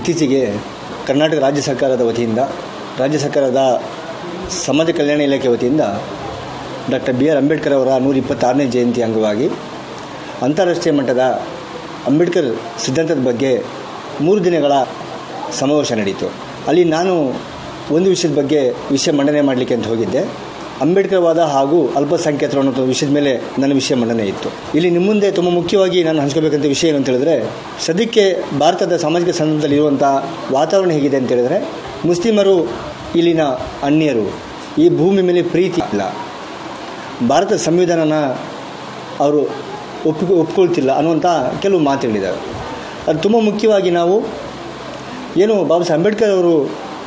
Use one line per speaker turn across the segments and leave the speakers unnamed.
ಇತ್ತೀಚೆಗೆ ಕರ್ನಾಟಕ ರಾಜ್ಯ ಸರ್ಕಾರದ ವತಿಯಿಂದ ರಾಜ್ಯ ಸರ್ಕಾರದ ಸಮಾಜ ಕಲ್ಯಾಣ ಇಲಾಖೆ ವತಿಯಿಂದ ಡಾಕ್ಟರ್ ಬಿ ಆರ್ ಅಂಬೇಡ್ಕರ್ ಅವರ ನೂರ ಇಪ್ಪತ್ತಾರನೇ ಜಯಂತಿ ಅಂಗವಾಗಿ ಅಂತಾರಾಷ್ಟ್ರೀಯ ಮಟ್ಟದ ಅಂಬೇಡ್ಕರ್ ಸಿದ್ಧಾಂತದ ಬಗ್ಗೆ ಮೂರು ದಿನಗಳ ಸಮಾವೇಶ ನಡೀತು ಅಲ್ಲಿ ನಾನು ಒಂದು ವಿಷಯದ ಬಗ್ಗೆ ವಿಷಯ ಮಂಡನೆ ಮಾಡಲಿಕ್ಕೆ ಅಂತ ಹೋಗಿದ್ದೆ ಅಂಬೇಡ್ಕರ್ ವಾದ ಹಾಗೂ ಅಲ್ಪಸಂಖ್ಯಾತರು ಅನ್ನೋ ವಿಷಯದ ಮೇಲೆ ನನ್ನ ವಿಷಯ ಮಂಡನೆ ಇತ್ತು ಇಲ್ಲಿ ನಿಮ್ಮ ಮುಂದೆ ತುಂಬ ಮುಖ್ಯವಾಗಿ ನಾನು ಹಂಚ್ಕೋಬೇಕಂತ ವಿಷಯ ಏನು ಅಂತ ಹೇಳಿದ್ರೆ ಸದ್ಯಕ್ಕೆ ಭಾರತದ ಸಾಮಾಜಿಕ ಸಂದರ್ಭದಲ್ಲಿ ಇರುವಂಥ ವಾತಾವರಣ ಹೇಗಿದೆ ಅಂತ ಹೇಳಿದ್ರೆ ಮುಸ್ಲಿಮರು ಇಲ್ಲಿನ ಅನ್ಯರು ಈ ಭೂಮಿ ಮೇಲೆ ಪ್ರೀತಿ ಇಲ್ಲ ಭಾರತ ಸಂವಿಧಾನನ ಅವರು ಒಪ್ಪಿ ಒಪ್ಕೊಳ್ತಿಲ್ಲ ಅನ್ನುವಂಥ ಕೆಲವು ಮಾತುಗಳಿದ್ದಾವೆ ಅದು ತುಂಬ ಮುಖ್ಯವಾಗಿ ನಾವು ಏನು ಬಾಬಾ ಸಾಹೇಬ್ ಅಂಬೇಡ್ಕರ್ ಅವರು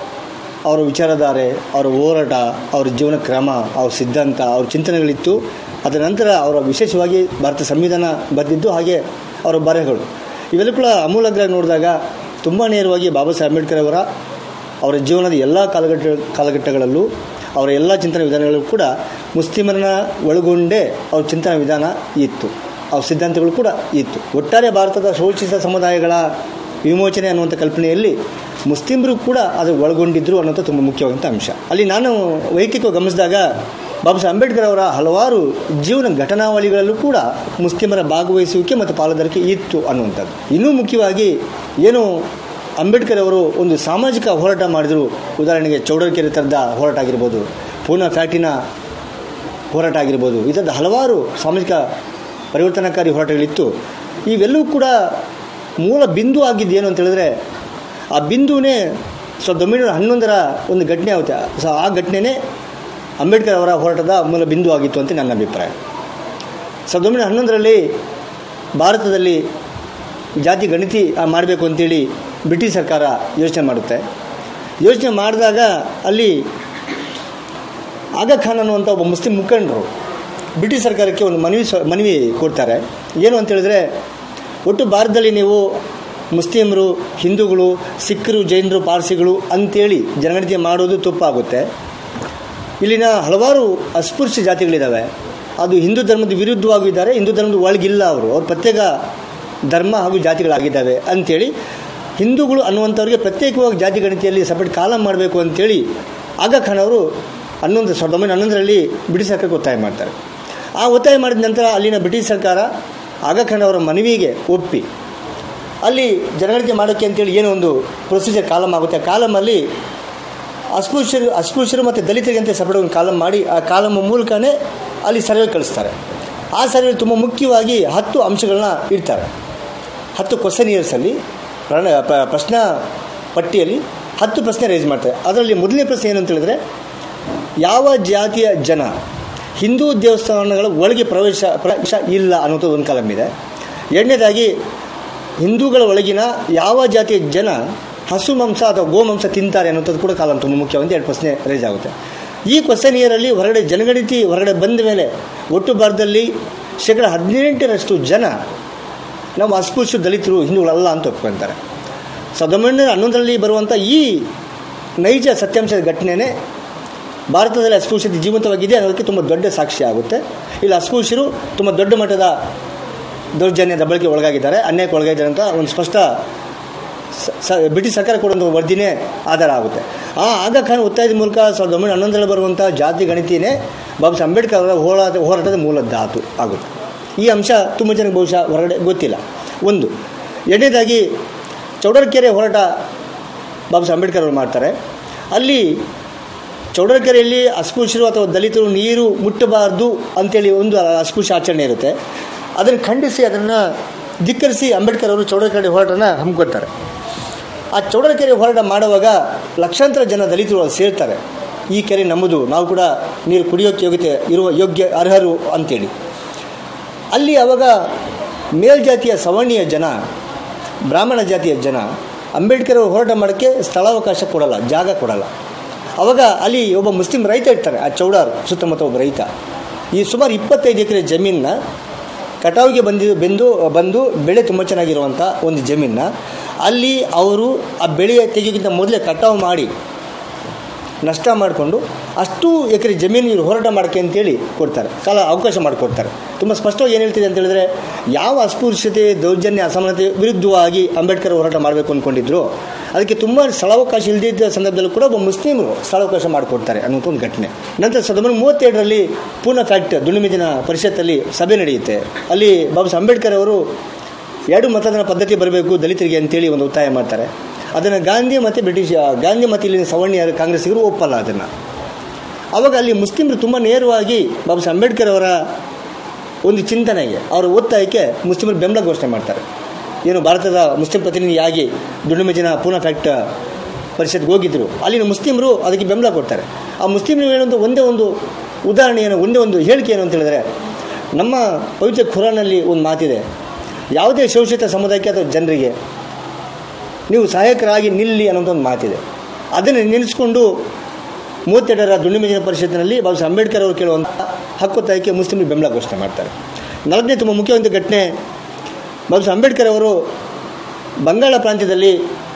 ಅವರ ವಿಚಾರಧಾರೆ ಅವರ ಹೋರಾಟ ಅವರ ಜೀವನ ಕ್ರಮ ಅವ್ರ ಸಿದ್ಧಾಂತ ಅವ್ರ ಚಿಂತನೆಗಳಿತ್ತು ಅದರ ನಂತರ ಅವರ ವಿಶೇಷವಾಗಿ ಭಾರತ ಸಂವಿಧಾನ ಬರೆದಿದ್ದು ಹಾಗೆ ಅವರ ಬರಹಗಳು ಇವೆಲ್ಲ ಕೂಡ ಅಮೂಲಾಗ್ರವಾಗಿ ನೋಡಿದಾಗ ತುಂಬ ನೇರವಾಗಿ ಬಾಬಾ ಸಾಹೇಬ್ ಅಂಬೇಡ್ಕರ್ ಅವರ ಅವರ ಜೀವನದ ಎಲ್ಲ ಕಾಲಘಟ್ಟ ಕಾಲಘಟ್ಟಗಳಲ್ಲೂ ಅವರ ಎಲ್ಲ ಚಿಂತನೆ ವಿಧಾನಗಳು ಕೂಡ ಮುಸ್ಲಿಮರನ್ನ ಒಳಗೊಂಡೇ ಅವ್ರ ಚಿಂತನ ವಿಧಾನ ಇತ್ತು ಅವ್ರ ಸಿದ್ಧಾಂತಗಳು ಕೂಡ ಇತ್ತು ಒಟ್ಟಾರೆ ಭಾರತದ ಶೋಷಿತ ಸಮುದಾಯಗಳ ವಿಮೋಚನೆ ಅನ್ನುವಂಥ ಕಲ್ಪನೆಯಲ್ಲಿ ಮುಸ್ಲಿಮರು ಕೂಡ ಅದು ಒಳಗೊಂಡಿದ್ದರು ಅನ್ನೋದು ತುಂಬ ಮುಖ್ಯವಾದಂಥ ಅಂಶ ಅಲ್ಲಿ ನಾನು ವೈಯಕ್ತಿಕವಾಗಿ ಗಮನಿಸಿದಾಗ ಬಾಬಾ ಸಾಹೇಬ್ ಅಂಬೇಡ್ಕರ್ ಅವರ ಹಲವಾರು ಜೀವನ ಘಟನಾವಳಿಗಳಲ್ಲೂ ಕೂಡ ಮುಸ್ಲಿಮರ ಭಾಗವಹಿಸುವಿಕೆ ಮತ್ತು ಪಾಲುದಾರಿಕೆ ಇತ್ತು ಅನ್ನುವಂಥದ್ದು ಇನ್ನೂ ಮುಖ್ಯವಾಗಿ ಏನು ಅಂಬೇಡ್ಕರ್ ಅವರು ಒಂದು ಸಾಮಾಜಿಕ ಹೋರಾಟ ಮಾಡಿದರು ಉದಾಹರಣೆಗೆ ಚೌಡರ್ಕೆರೆ ಥರದ ಹೋರಾಟ ಆಗಿರ್ಬೋದು ಪೂನಾ ಫ್ಯಾಕ್ಟಿನ ಹೋರಾಟ ಆಗಿರ್ಬೋದು ಈ ಥರದ ಹಲವಾರು ಸಾಮಾಜಿಕ ಪರಿವರ್ತನಕಾರಿ ಹೋರಾಟಗಳಿತ್ತು ಇವೆಲ್ಲವೂ ಕೂಡ ಮೂಲ ಬಿಂದು ಆಗಿದ್ದೇನು ಅಂತ ಹೇಳಿದ್ರೆ ಆ ಬಿಂದುವೇ ಸಾವಿರದ ಒಂಬೈನೂರ ಹನ್ನೊಂದರ ಒಂದು ಘಟನೆ ಆಗುತ್ತೆ ಸೊ ಆ ಘಟನೆನೇ ಅಂಬೇಡ್ಕರ್ ಅವರ ಹೋರಾಟದ ಮೂಲ ಬಿಂದು ಆಗಿತ್ತು ಅಂತ ನನ್ನ ಅಭಿಪ್ರಾಯ ಸಾವಿರದ ಒಂಬೈನೂರ ಹನ್ನೊಂದರಲ್ಲಿ ಭಾರತದಲ್ಲಿ ಜಾತಿ ಗಣತಿ ಮಾಡಬೇಕು ಅಂತೇಳಿ ಬ್ರಿಟಿಷ್ ಸರ್ಕಾರ ಯೋಚನೆ ಮಾಡುತ್ತೆ ಯೋಚನೆ ಮಾಡಿದಾಗ ಅಲ್ಲಿ ಆಗಾ ಖಾನ್ ಅನ್ನುವಂಥ ಒಬ್ಬ ಮುಸ್ಲಿಂ ಮುಖಂಡರು ಬ್ರಿಟಿಷ್ ಸರ್ಕಾರಕ್ಕೆ ಒಂದು ಮನವಿ ಸ ಮನವಿ ಕೊಡ್ತಾರೆ ಏನು ಅಂತ ಹೇಳಿದ್ರೆ ಒಟ್ಟು ಭಾರತದಲ್ಲಿ ನೀವು ಮುಸ್ಲಿಮರು ಹಿಂದೂಗಳು ಸಿಖ್ರು ಜೈನರು ಪಾರ್ಸಿಗಳು ಅಂತೇಳಿ ಜನಗಣತಿ ಮಾಡೋದು ತಪ್ಪಾಗುತ್ತೆ ಇಲ್ಲಿನ ಹಲವಾರು ಅಸ್ಪೃಶ್ಯ ಜಾತಿಗಳಿದ್ದಾವೆ ಅದು ಹಿಂದೂ ಧರ್ಮದ ವಿರುದ್ಧವಾಗಿದ್ದಾರೆ ಹಿಂದೂ ಧರ್ಮದ ಒಳಗಿಲ್ಲ ಅವರು ಅವ್ರ ಪ್ರತ್ಯೇಕ ಧರ್ಮ ಹಾಗೂ ಜಾತಿಗಳಾಗಿದ್ದಾವೆ ಅಂಥೇಳಿ ಹಿಂದೂಗಳು ಅನ್ನುವಂಥವ್ರಿಗೆ ಪ್ರತ್ಯೇಕವಾಗಿ ಜಾತಿ ಗಣತಿಯಲ್ಲಿ ಸಪರೇಟ್ ಕಾಲಮ್ ಮಾಡಬೇಕು ಅಂತೇಳಿ ಆಗಾ ಖಾನ್ ಅವರು ಹನ್ನೊಂದು ಸಾವಿರದ ಒಂಬೈನೂರ ಹನ್ನೊಂದರಲ್ಲಿ ಬ್ರಿಟಿಷ್ ಸರ್ಕಾರಕ್ಕೆ ಒತ್ತಾಯ ಮಾಡ್ತಾರೆ ಆ ಒತ್ತಾಯ ಮಾಡಿದ ನಂತರ ಅಲ್ಲಿನ ಬ್ರಿಟಿಷ್ ಸರ್ಕಾರ ಆಗಾ ಖಾನ್ ಅವರ ಮನವಿಗೆ ಒಪ್ಪಿ ಅಲ್ಲಿ ಜನಗಣತಿ ಮಾಡೋಕ್ಕೆ ಅಂತೇಳಿ ಏನೋ ಒಂದು ಪ್ರೊಸೀಜರ್ ಕಾಲಮ್ ಆಗುತ್ತೆ ಆ ಕಾಲಮಲ್ಲಿ ಅಸ್ಪೃಶ್ಯರು ಅಸ್ಪೃಶ್ಯರು ಮತ್ತು ದಲಿತರಿಗೆ ಅಂತ ಸಪರೇಟ್ ಒಂದು ಕಾಲಮ್ ಮಾಡಿ ಆ ಕಾಲಮ್ ಮೂಲಕನೇ ಅಲ್ಲಿ ಸರ್ವೆ ಕಳಿಸ್ತಾರೆ ಆ ಸರ್ವೆ ತುಂಬ ಮುಖ್ಯವಾಗಿ ಹತ್ತು ಅಂಶಗಳನ್ನ ಇಡ್ತಾರೆ ಹತ್ತು ಕ್ವಶನ್ ಇಯರ್ಸಲ್ಲಿ ಪ್ರಣ ಪ- ಪ್ರಶ್ನಾ ಪಟ್ಟಿಯಲ್ಲಿ ಹತ್ತು ಪ್ರಶ್ನೆ ರೈಸ್ ಮಾಡ್ತಾರೆ ಅದರಲ್ಲಿ ಮೊದಲನೇ ಪ್ರಶ್ನೆ ಏನು ಅಂತ ಹೇಳಿದ್ರೆ ಯಾವ ಜಾತಿಯ ಜನ ಹಿಂದೂ ದೇವಸ್ಥಾನಗಳ ಒಳಗೆ ಪ್ರವೇಶ ಪ್ರವೇಶ ಇಲ್ಲ ಅನ್ನೋದು ಒಂದು ಕಾಲಮ್ ಇದೆ ಎರಡನೇದಾಗಿ ಹಿಂದೂಗಳ ಒಳಗಿನ ಯಾವ ಜಾತಿಯ ಜನ ಹಸು ಮಾಂಸ ಅಥವಾ ಗೋಮಾಂಸ ತಿಂತಾರೆ ಅನ್ನೋಂಥದ್ದು ಕೂಡ ಕಾಲಮ್ ತುಂಬ ಮುಖ್ಯವಾಗಿ ಎರಡು ಪ್ರಶ್ನೆ ರೈಸ್ ಆಗುತ್ತೆ ಈ ಕ್ವಶನ್ ಇಯರಲ್ಲಿ ಹೊರಗಡೆ ಜನಗಣತಿ ಹೊರಗಡೆ ಬಂದ ಮೇಲೆ ಒಟ್ಟು ಭಾರತದಲ್ಲಿ ಶೇಕಡ ಹದಿನೆಂಟರಷ್ಟು ಜನ ನಾವು ಅಸ್ಪೃಶ್ಯ ದಲಿತರು ಹಿಂದೂಗಳಲ್ಲ ಅಂತ ಒಪ್ಕೊಳ್ತಾರೆ ಸಾವಿರದ ಒಂಬೈನೂರ ಹನ್ನೊಂದರಲ್ಲಿ ಬರುವಂಥ ಈ ನೈಜ ಸತ್ಯಾಂಶದ ಘಟನೆನೇ ಭಾರತದಲ್ಲಿ ಅಸ್ಪೃಶ್ಯತೆ ಜೀವಂತವಾಗಿದೆ ಅನ್ನೋದಕ್ಕೆ ತುಂಬ ದೊಡ್ಡ ಸಾಕ್ಷಿ ಆಗುತ್ತೆ ಇಲ್ಲಿ ಅಸ್ಪೃಶ್ಯರು ತುಂಬ ದೊಡ್ಡ ಮಟ್ಟದ ದೌರ್ಜನ್ಯ ದಬ್ಬಳಿಕೆ ಒಳಗಾಗಿದ್ದಾರೆ ಅನ್ಯಾಯಕ್ಕೆ ಒಳಗಾಗಿದ್ದಾರೆ ಅಂತ ಒಂದು ಸ್ಪಷ್ಟ ಸ- ಸ- ಬ್ರಿಟಿಷ್ ಸರ್ಕಾರ ಕೊಡುವಂಥ ವರದಿನೇ ಆಧಾರ ಆಗುತ್ತೆ ಆ ಆಗಾ ಖಾನ್ ಒತ್ತಾಯದ ಮೂಲಕ ಸಾವಿರದ ಒಂಬೈನೂರ ಹನ್ನೊಂದರಲ್ಲಿ ಬರುವಂಥ ಜಾತಿ ಗಣತಿನೇ ಬಾಬಾ ಸಾಹೇಬ್ ಅಂಬೇಡ್ಕರ್ ಅವರ ಹೋರಾಟ ಹೋರಾಟದ ಮೂಲ ಧಾತು ಆಗುತ್ತೆ ಈ ಅಂಶ ತುಂಬ ಜನಕ್ಕೆ ಬಹುಶಃ ಹೊರಗಡೆ ಗೊತ್ತಿಲ್ಲ ಒಂದು ಎರಡನೇದಾಗಿ ಚೌಡರ್ಕೆರೆ ಹೋರಾಟ ಬಾಬಾ ಸಾಹೇಬ್ ಅಂಬೇಡ್ಕರ್ ಅವರು ಮಾಡ್ತಾರೆ ಅಲ್ಲಿ ಚೌಡರ್ಕೆರೆಯಲ್ಲಿ ಅಸ್ಪೃಶ್ಯರು ಅಥವಾ ದಲಿತರು ನೀರು ಮುಟ್ಟಬಾರ್ದು ಅಂತೇಳಿ ಒಂದು ಅಸ್ಪೃಶ್ಯ ಆಚರಣೆ ಇರುತ್ತೆ ಅದನ್ನು ಖಂಡಿಸಿ ಅದನ್ನು ಧಿಕ್ಕರಿಸಿ ಅಂಬೇಡ್ಕರ್ ಅವರು ಚೌಡರ್ಕೆರೆ ಹೋರಾಟನ ಹಮ್ಮಿಕೊಳ್ತಾರೆ ಆ ಚೌಡರಕೆರೆ ಹೋರಾಟ ಮಾಡುವಾಗ ಲಕ್ಷಾಂತರ ಜನ ದಲಿತರು ಅಲ್ಲಿ ಸೇರ್ತಾರೆ ಈ ಕೆರೆ ನಮ್ಮದು ನಾವು ಕೂಡ ನೀರು ಕುಡಿಯೋಕ್ಕೆ ಯೋಗ್ಯತೆ ಇರುವ ಯೋಗ್ಯ ಅರ್ಹರು ಅಂತೇಳಿ ಅಲ್ಲಿ ಅವಾಗ ಮೇಲ್ಜಾತಿಯ ಸವರ್ಣೀಯ ಜನ ಬ್ರಾಹ್ಮಣ ಜಾತಿಯ ಜನ ಅಂಬೇಡ್ಕರ್ ಅವರು ಹೋರಾಟ ಮಾಡೋಕ್ಕೆ ಸ್ಥಳಾವಕಾಶ ಕೊಡಲ್ಲ ಜಾಗ ಕೊಡಲ್ಲ ಅವಾಗ ಅಲ್ಲಿ ಒಬ್ಬ ಮುಸ್ಲಿಂ ರೈತ ಇರ್ತಾರೆ ಆ ಚೌಡಾರ್ ಸುತ್ತಮುತ್ತ ಒಬ್ಬ ರೈತ ಈ ಸುಮಾರು ಇಪ್ಪತ್ತೈದು ಎಕರೆ ಜಮೀನನ್ನ ಕಟಾವಿಗೆ ಬಂದು ಬೆಂದು ಬಂದು ಬೆಳೆ ತುಂಬ ಚೆನ್ನಾಗಿರುವಂಥ ಒಂದು ಜಮೀನನ್ನ ಅಲ್ಲಿ ಅವರು ಆ ಬೆಳೆ ತೆಗೆಯೋಕ್ಕಿಂತ ಮೊದಲೇ ಕಟಾವು ಮಾಡಿ ನಷ್ಟ ಮಾಡಿಕೊಂಡು ಅಷ್ಟು ಎಕರೆ ಜಮೀನು ಇವರು ಹೋರಾಟ ಮಾಡೋಕ್ಕೆ ಅಂತೇಳಿ ಕೊಡ್ತಾರೆ ಕಾಲ ಅವಕಾಶ ಮಾಡಿಕೊಡ್ತಾರೆ ತುಂಬ ಸ್ಪಷ್ಟವಾಗಿ ಏನು ಹೇಳ್ತಿದೆ ಅಂತ ಹೇಳಿದ್ರೆ ಯಾವ ಅಸ್ಪೃಶ್ಯತೆ ದೌರ್ಜನ್ಯ ಅಸಮಾನತೆ ವಿರುದ್ಧವಾಗಿ ಅಂಬೇಡ್ಕರ್ ಹೋರಾಟ ಮಾಡಬೇಕು ಅಂದ್ಕೊಂಡಿದ್ರು ಅದಕ್ಕೆ ತುಂಬ ಸ್ಥಳಾವಕಾಶ ಇಲ್ಲದಿದ್ದ ಸಂದರ್ಭದಲ್ಲೂ ಕೂಡ ಒಬ್ಬ ಮುಸ್ಲಿಮರು ಸ್ಥಳಾವಕಾಶ ಮಾಡಿಕೊಡ್ತಾರೆ ಅನ್ನೋಂಥ ಒಂದು ಘಟನೆ ನಂತರ ಸಾವಿರದ ಒಂಬೈನೂರ ಮೂವತ್ತೆರಡರಲ್ಲಿ ಪೂನಾ ಫ್ಯಾಕ್ಟ್ ದುಂಡುಮಿಜಿನ ಪರಿಷತ್ತಲ್ಲಿ ಸಭೆ ನಡೆಯುತ್ತೆ ಅಲ್ಲಿ ಬಾಬಾ ಸಾಹೇಬ್ ಅಂಬೇಡ್ಕರ್ ಅವರು ಎರಡು ಮತದಾನ ಪದ್ಧತಿ ಬರಬೇಕು ದಲಿತರಿಗೆ ಅಂತೇಳಿ ಒಂದು ಒತ್ತಾಯ ಮಾಡ್ತಾರೆ ಅದನ್ನು ಗಾಂಧಿ ಮತ್ತು ಬ್ರಿಟಿಷ್ ಗಾಂಧಿ ಮತ್ತು ಇಲ್ಲಿನ ಸವರ್ಣೀಯರು ಕಾಂಗ್ರೆಸ್ಸಿಗರು ಒಪ್ಪಲ್ಲ ಅದನ್ನು ಆವಾಗ ಅಲ್ಲಿ ಮುಸ್ಲಿಮರು ತುಂಬ ನೇರವಾಗಿ ಬಾಬಾ ಸಾಹೇಬ್ ಅಂಬೇಡ್ಕರ್ ಅವರ ಒಂದು ಚಿಂತನೆಗೆ ಅವರ ಒತ್ತಾಯಕ್ಕೆ ಮುಸ್ಲಿಮರು ಬೆಂಬಲ ಘೋಷಣೆ ಮಾಡ್ತಾರೆ ಏನು ಭಾರತದ ಮುಸ್ಲಿಂ ಪ್ರತಿನಿಧಿಯಾಗಿ ದುಂಡುಮೆಜಿನ ಪೂನಾ ಫ್ಯಾಕ್ಟ್ ಪರಿಷತ್ಗೆ ಹೋಗಿದ್ದರು ಅಲ್ಲಿನ ಮುಸ್ಲಿಮರು ಅದಕ್ಕೆ ಬೆಂಬಲ ಕೊಡ್ತಾರೆ ಆ ಮುಸ್ಲಿಮರು ಹೇಳುವಂಥ ಒಂದೇ ಒಂದು ಉದಾಹರಣೆ ಏನು ಒಂದೇ ಒಂದು ಹೇಳಿಕೆ ಏನು ಅಂತ ಹೇಳಿದ್ರೆ ನಮ್ಮ ಪವಿತ್ರ ಖುರಾನಲ್ಲಿ ಒಂದು ಮಾತಿದೆ ಯಾವುದೇ ಶೋಷಿತ ಸಮುದಾಯಕ್ಕೆ ಅಥವಾ ಜನರಿಗೆ ನೀವು ಸಹಾಯಕರಾಗಿ ನಿಲ್ಲಿ ಅನ್ನೋಂಥ ಒಂದು ಮಾತಿದೆ ಅದನ್ನು ನೆನೆಸ್ಕೊಂಡು ಮೂವತ್ತೆರಡರ ದುಂಡಿಮೆಜಿನ ಪರಿಷತ್ತಿನಲ್ಲಿ ಬಾಬಾ ಸಾಹೇಬ್ ಅಂಬೇಡ್ಕರ್ ಅವರು ಕೇಳುವಂಥ ಹಕ್ಕೊತ್ತಾಯಕ್ಕೆ ಮುಸ್ಲಿಮರು ಬೆಂಬಲ ಘೋಷಣೆ ಮಾಡ್ತಾರೆ ನಾಲ್ಕನೇ ತುಂಬ ಮುಖ್ಯವಾದ ಘಟನೆ ಬಾಬಾ ಸಾಹೇಬ್ ಅಂಬೇಡ್ಕರ್ ಅವರು ಬಂಗಾಳ ಪ್ರಾಂತ್ಯದಲ್ಲಿ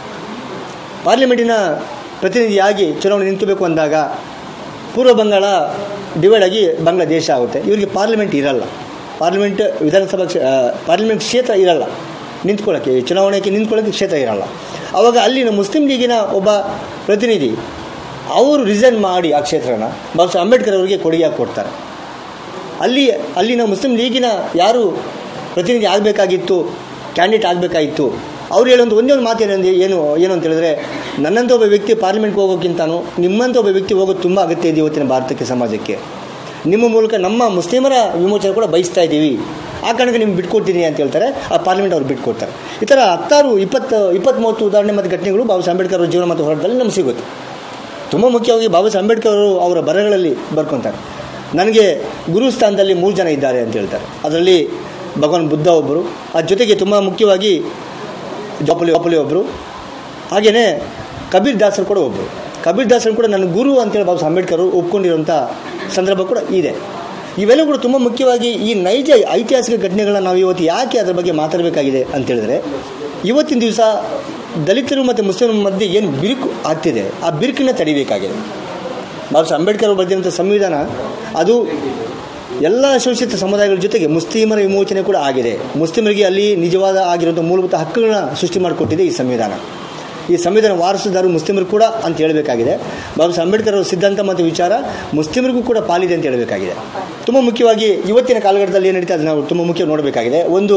ಪಾರ್ಲಿಮೆಂಟಿನ ಪ್ರತಿನಿಧಿಯಾಗಿ ಚುನಾವಣೆ ನಿಂತಬೇಕು ಅಂದಾಗ ಪೂರ್ವ ಬಂಗಾಳ ಡಿವೈಡ್ ಆಗಿ ಬಾಂಗ್ಲಾದೇಶ ಆಗುತ್ತೆ ಇವರಿಗೆ ಪಾರ್ಲಿಮೆಂಟ್ ಇರಲ್ಲ ಪಾರ್ಲಿಮೆಂಟ್ ವಿಧಾನಸಭಾ ಕ್ಷೇ- ಆ, ಪಾರ್ಲಿಮೆಂಟ್ ಕ್ಷೇತ್ರ ಇರಲ್ಲ ನಿಂತ್ಕೊಳ್ಳೋಕ್ಕೆ ಚುನಾವಣೆಗೆ ನಿಂತ್ಕೊಳ್ಳೋಕ್ಕೆ ಕ್ಷೇತ್ರ ಇರಲ್ಲ ಆವಾಗ ಅಲ್ಲಿನ ಮುಸ್ಲಿಂ ಲೀಗಿನ ಒಬ್ಬ ಪ್ರತಿನಿಧಿ ಅವರು ರಿಸೈನ್ ಮಾಡಿ ಆ ಕ್ಷೇತ್ರನ ಬಾಬಾ ಸಾಹೇಬ್ ಅಂಬೇಡ್ಕರ್ ಅವರಿಗೆ ಕೊಡುಗೆಯಾಗಿ ಕೊಡ್ತಾರೆ ಅಲ್ಲಿ ಅಲ್ಲಿನ ಮುಸ್ಲಿಂ ಲೀಗಿನ ಯಾರು ಪ್ರತಿನಿಧಿ ಆಗಬೇಕಾಗಿತ್ತು ಕ್ಯಾಂಡಿಡೇಟ್ ಆಗಬೇಕಾಗಿತ್ತು ಅವ್ರು ಹೇಳೋದು ಒಂದೇ ಒಂದು ಮಾತು ಏನಂದ್ರೆ ಏನು ಏನು ಅಂತ ಹೇಳಿದ್ರೆ ನನ್ನಂಥ ಒಬ್ಬ ವ್ಯಕ್ತಿ ಪಾರ್ಲಿಮೆಂಟ್ಗೆ ಹೋಗೋಕ್ಕಿಂತನೂ ನಿಮ್ಮಂಥ ಒಬ್ಬ ವ್ಯಕ್ತಿ ಹೋಗೋದು ತುಂಬ ಅಗತ್ಯ ಇದೆ ಇವತ್ತಿನ ಭಾರತಕ್ಕೆ ಸಮಾಜಕ್ಕೆ ನಿಮ್ಮ ಮೂಲಕ ನಮ್ಮ ಮುಸ್ಲಿಮರ ವಿಮೋಚನೆ ಕೂಡ ಬಯಸ್ತಾ ಇದ್ದೀವಿ ಆ ಕಾರಣಕ್ಕೆ ನಿಮ್ಗೆ ಬಿಟ್ಕೊಡ್ತೀನಿ ಅಂತ ಹೇಳ್ತಾರೆ ಆ ಪಾರ್ಲಿಮೆಂಟ್ ಅವ್ರು ಬಿಟ್ಕೊಡ್ತಾರೆ ಈ ಥರ ಹತ್ತಾರು ಇಪ್ಪತ್ತು ಇಪ್ಪತ್ತ್ಮೂವತ್ತು ಉದಾಹರಣೆ ಮತ್ತು ಘಟನೆಗಳು ಬಾಬಾ ಸಾಹೇಬ್ ಅಂಬೇಡ್ಕರ್ ಅವರ ಜೀವನ ಮತ್ತು ಹೋರಾಟದಲ್ಲಿ ನಮ್ಗೆ ಸಿಗುತ್ತೆ ತುಂಬ ಮುಖ್ಯವಾಗಿ ಬಾಬಾ ಸಾಹೇಬ್ ಅಂಬೇಡ್ಕರ್ ಅವರು ಅವರ ಬರಹಗಳಲ್ಲಿ ಬರ್ಕೊತಾರೆ ನನಗೆ ಗುರು ಸ್ಥಾನದಲ್ಲಿ ಮೂರು ಜನ ಇದ್ದಾರೆ ಅಂತ ಹೇಳ್ತಾರೆ ಅದರಲ್ಲಿ ಭಗವಾನ್ ಬುದ್ಧ ಒಬ್ಬರು ಅದ್ರ ಜೊತೆಗೆ ತುಂಬ ಮುಖ್ಯವಾಗಿ ಜೋಪಲಿ ಜೋಪಲಿ ಒಬ್ಬರು ಹಾಗೆಯೇ ಕಬೀರ್ ದಾಸರು ಕೂಡ ಒಬ್ಬರು ಕಬೀರ್ ದಾಸರು ಕೂಡ ನನ್ನ ಗುರು ಅಂತೇಳಿ ಬಾಬಾ ಸಾಹೇಬ್ ಅಂಬೇಡ್ಕರ್ ಅವರು ಒಪ್ಕೊಂಡಿರೋಂಥ ಸಂದರ್ಭ ಕೂಡ ಇದೆ ಇವೆಲ್ಲ ಕೂಡ ತುಂಬ ಮುಖ್ಯವಾಗಿ ಈ ನೈಜ ಐತಿಹಾಸಿಕ ಘಟನೆಗಳನ್ನ ನಾವು ಇವತ್ತು ಯಾಕೆ ಅದರ ಬಗ್ಗೆ ಮಾತಾಡಬೇಕಾಗಿದೆ ಅಂತ ಹೇಳಿದ್ರೆ ಇವತ್ತಿನ ದಿವಸ ದಲಿತರು ಮತ್ತು ಮುಸ್ಲಿಮರ ಮಧ್ಯೆ ಏನು ಬಿರುಕು ಆಗ್ತಿದೆ ಆ ಬಿರುಕನ್ನ ತಡಿಬೇಕಾಗಿದೆ ಬಾಬಾ ಸಾಹೇಬ್ ಅಂಬೇಡ್ಕರ್ ಅವರು ಬರೆದಿರುವಂಥ ಸಂವಿಧಾನ ಅದು ಎಲ್ಲ ಶೋಷಿತ ಸಮುದಾಯಗಳ ಜೊತೆಗೆ ಮುಸ್ಲಿಮರ ವಿಮೋಚನೆ ಕೂಡ ಆಗಿದೆ ಮುಸ್ಲಿಮರಿಗೆ ಅಲ್ಲಿ ನಿಜವಾದ ಆಗಿರುವಂಥ ಮೂಲಭೂತ ಹಕ್ಕುಗಳನ್ನ ಸೃಷ್ಟಿ ಮಾಡಿಕೊಟ್ಟಿದೆ ಈ ಸಂವಿಧಾನ ಈ ಸಂವಿಧಾನ ವಾರಸುದಾರರು ಮುಸ್ಲಿಮರು ಕೂಡ ಅಂತ ಹೇಳಬೇಕಾಗಿದೆ ಬಾಬಾ ಸಾಹೇಬ್ ಅಂಬೇಡ್ಕರ್ ಅವರ ಸಿದ್ಧಾಂತ ಮತ್ತು ವಿಚಾರ ಮುಸ್ಲಿಮರಿಗೂ ಕೂಡ ಪಾಲಿದೆ ಅಂತ ಹೇಳಬೇಕಾಗಿದೆ ತುಂಬ ಮುಖ್ಯವಾಗಿ ಇವತ್ತಿನ ಕಾಲಘಟ್ಟದಲ್ಲಿ ಏನು ನಡೀತಾ ಅದನ್ನು ನಾವು ತುಂಬ ಮುಖ್ಯ ನೋಡಬೇಕಾಗಿದೆ ಒಂದು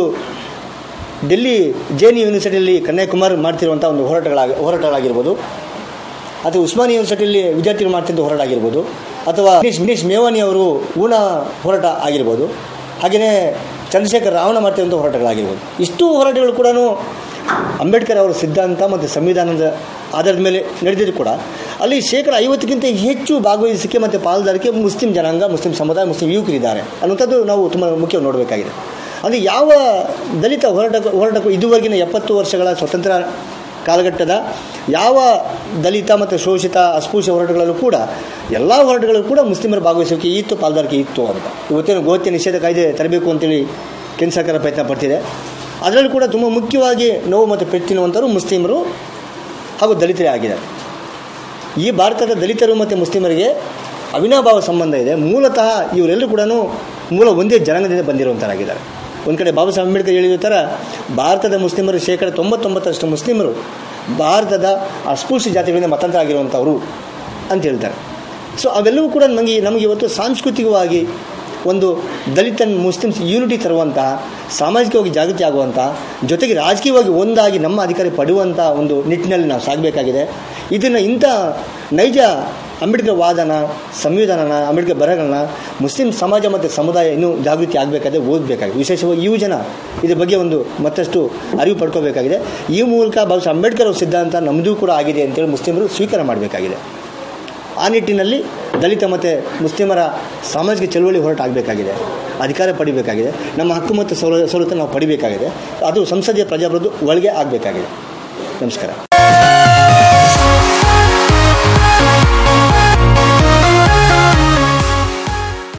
ಡೆಲ್ಲಿ ಜೆ ಎನ್ ಯೂನಿವರ್ಸಿಟಿಯಲ್ಲಿ ಕನ್ಯಾಕುಮಾರಿ ಮಾಡ್ತಿರುವಂಥ ಒಂದು ಹೋರಾಟಗಳಾಗ ಹೋರಾಟಗಳಾಗಿರ್ಬೋದು ಅಥವಾ ಉಸ್ಮಾನಿ ಯೂನಿವರ್ಸಿಟಿಯಲ್ಲಿ ವಿದ್ಯಾರ್ಥಿಗಳು ಮಾಡ್ತಿದ್ದ ಹೋರಾಟ ಆಗಿರ್ಬೋದು ಅಥವಾ ವಿನೇಶ್ ವಿನೇಶ್ ಮೇವಾನಿ ಅವರು ಊಣ ಹೋರಾಟ ಆಗಿರ್ಬೋದು ಹಾಗೆಯೇ ಚಂದ್ರಶೇಖರ್ ರಾವಣ ಮಾಡ್ತಿರುವಂಥ ಹೋರಾಟಗಳಾಗಿರ್ಬೋದು ಇಷ್ಟು ಹೋರಾಟಗಳು ಕೂಡ ಅಂಬೇಡ್ಕರ್ ಅವರ ಸಿದ್ಧಾಂತ ಮತ್ತು ಸಂವಿಧಾನದ ಆಧಾರದ ಮೇಲೆ ನಡೆದಿದ್ದು ಕೂಡ ಅಲ್ಲಿ ಶೇಕಡ ಐವತ್ತಕ್ಕಿಂತ ಹೆಚ್ಚು ಭಾಗವಹಿಸಿಕೆ ಮತ್ತು ಪಾಲ್ದಾರಿಕೆ ಮುಸ್ಲಿಂ ಜನಾಂಗ ಮುಸ್ಲಿಂ ಸಮುದಾಯ ಮುಸ್ಲಿಂ ಯುವಕರಿದ್ದಾರೆ ಅನ್ನುವಂಥದ್ದು ನಾವು ತುಂಬ ಮುಖ್ಯವಾಗಿ ನೋಡಬೇಕಾಗಿದೆ ಅಂದರೆ ಯಾವ ದಲಿತ ಹೋರಾಟ ಹೋರಾಟಕ್ಕೂ ಇದುವರೆಗಿನ ಎಪ್ಪತ್ತು ವರ್ಷಗಳ ಸ್ವತಂತ್ರ ಕಾಲಘಟ್ಟದ ಯಾವ ದಲಿತ ಮತ್ತು ಶೋಷಿತ ಅಸ್ಪೃಶ್ಯ ಹೋರಾಟಗಳಲ್ಲೂ ಕೂಡ ಎಲ್ಲ ಹೋರಾಟಗಳಲ್ಲೂ ಕೂಡ ಮುಸ್ಲಿಮರ ಭಾಗವಹಿಸುವಿಕೆ ಇತ್ತು ಪಾಲ್ದಾರಿಕೆ ಇತ್ತು ಅಂತ ಇವತ್ತಿನ ಗೋಹತ್ಯೆ ನಿಷೇಧ ಕಾಯ್ದೆ ತರಬೇಕು ಅಂತೇಳಿ ಕೇಂದ್ರ ಸರ್ಕಾರ ಪ್ರಯತ್ನ ಪಡ್ತಿದೆ ಅದರಲ್ಲೂ ಕೂಡ ತುಂಬ ಮುಖ್ಯವಾಗಿ ನೋವು ಮತ್ತು ಪೆಟ್ಟಿನುವಂಥವ್ರು ಮುಸ್ಲಿಮರು ಹಾಗೂ ದಲಿತರೇ ಆಗಿದ್ದಾರೆ ಈ ಭಾರತದ ದಲಿತರು ಮತ್ತು ಮುಸ್ಲಿಮರಿಗೆ ಅವಿನಾಭಾವ ಸಂಬಂಧ ಇದೆ ಮೂಲತಃ ಇವರೆಲ್ಲರೂ ಕೂಡ ಮೂಲ ಒಂದೇ ಜನಾಂಗದಿಂದ ಬಂದಿರುವಂಥರಾಗಿದ್ದಾರೆ ಒಂದು ಕಡೆ ಬಾಬಾ ಸಾಹೇಬ್ ಅಂಬೇಡ್ಕರ್ ಹೇಳಿದ ಥರ ಭಾರತದ ಮುಸ್ಲಿಮರು ಶೇಕಡ ತೊಂಬತ್ತೊಂಬತ್ತರಷ್ಟು ಮುಸ್ಲಿಮರು ಭಾರತದ ಅಸ್ಪೃಶ್ಯ ಜಾತಿಗಳಿಂದ ಮತಾಂತರ ಆಗಿರುವಂಥವ್ರು ಅಂತ ಹೇಳ್ತಾರೆ ಸೊ ಅವೆಲ್ಲವೂ ಕೂಡ ನಮಗೆ ನಮಗೆ ಇವತ್ತು ಸಾಂಸ್ಕೃತಿಕವಾಗಿ ಒಂದು ದಲಿತ ಮುಸ್ಲಿಮ್ಸ್ ಯೂನಿಟಿ ತರುವಂತಹ ಸಾಮಾಜಿಕವಾಗಿ ಜಾಗೃತಿ ಆಗುವಂತಹ ಜೊತೆಗೆ ರಾಜಕೀಯವಾಗಿ ಒಂದಾಗಿ ನಮ್ಮ ಅಧಿಕಾರ ಪಡುವಂಥ ಒಂದು ನಿಟ್ಟಿನಲ್ಲಿ ನಾವು ಸಾಗಬೇಕಾಗಿದೆ ಇದನ್ನು ಇಂಥ ನೈಜ ಅಂಬೇಡ್ಕರ್ ವಾದನ ಸಂವಿಧಾನನ ಅಂಬೇಡ್ಕರ್ ಬರಹಗಳನ್ನ ಮುಸ್ಲಿಂ ಸಮಾಜ ಮತ್ತು ಸಮುದಾಯ ಇನ್ನೂ ಜಾಗೃತಿ ಆಗಬೇಕಾದ್ರೆ ಓದಬೇಕಾಗಿದೆ ವಿಶೇಷವಾಗಿ ಯುವ ಜನ ಇದ್ರ ಬಗ್ಗೆ ಒಂದು ಮತ್ತಷ್ಟು ಅರಿವು ಪಡ್ಕೋಬೇಕಾಗಿದೆ ಈ ಮೂಲಕ ಬಾಬಾ ಸಾಹೇಬ್ ಅಂಬೇಡ್ಕರ್ ಅವ್ರ ಸಿದ್ಧಾಂತ ನಮ್ಮದು ಕೂಡ ಆಗಿದೆ ಅಂತೇಳಿ ಮುಸ್ಲಿಮರು ಸ್ವೀಕಾರ ಮಾಡಬೇಕಾಗಿದೆ ಆ ನಿಟ್ಟಿನಲ್ಲಿ ದಲಿತ ಮತ್ತು ಮುಸ್ಲಿಮರ ಸಾಮಾಜಿಕ ಚಳುವಳಿ ಹೋರಾಟ ಆಗಬೇಕಾಗಿದೆ ಅಧಿಕಾರ ಪಡಿಬೇಕಾಗಿದೆ ನಮ್ಮ ಹಕ್ಕು ಮತ್ತು ಸೌಲ ಸವಲತ್ತನ್ನು ನಾವು ಪಡಿಬೇಕಾಗಿದೆ ಅದು ಸಂಸದೀಯ ಪ್ರಜಾಪ್ರಭುತ್ವ ಒಳಗೆ ಆಗಬೇಕಾಗಿದೆ ನಮಸ್ಕಾರ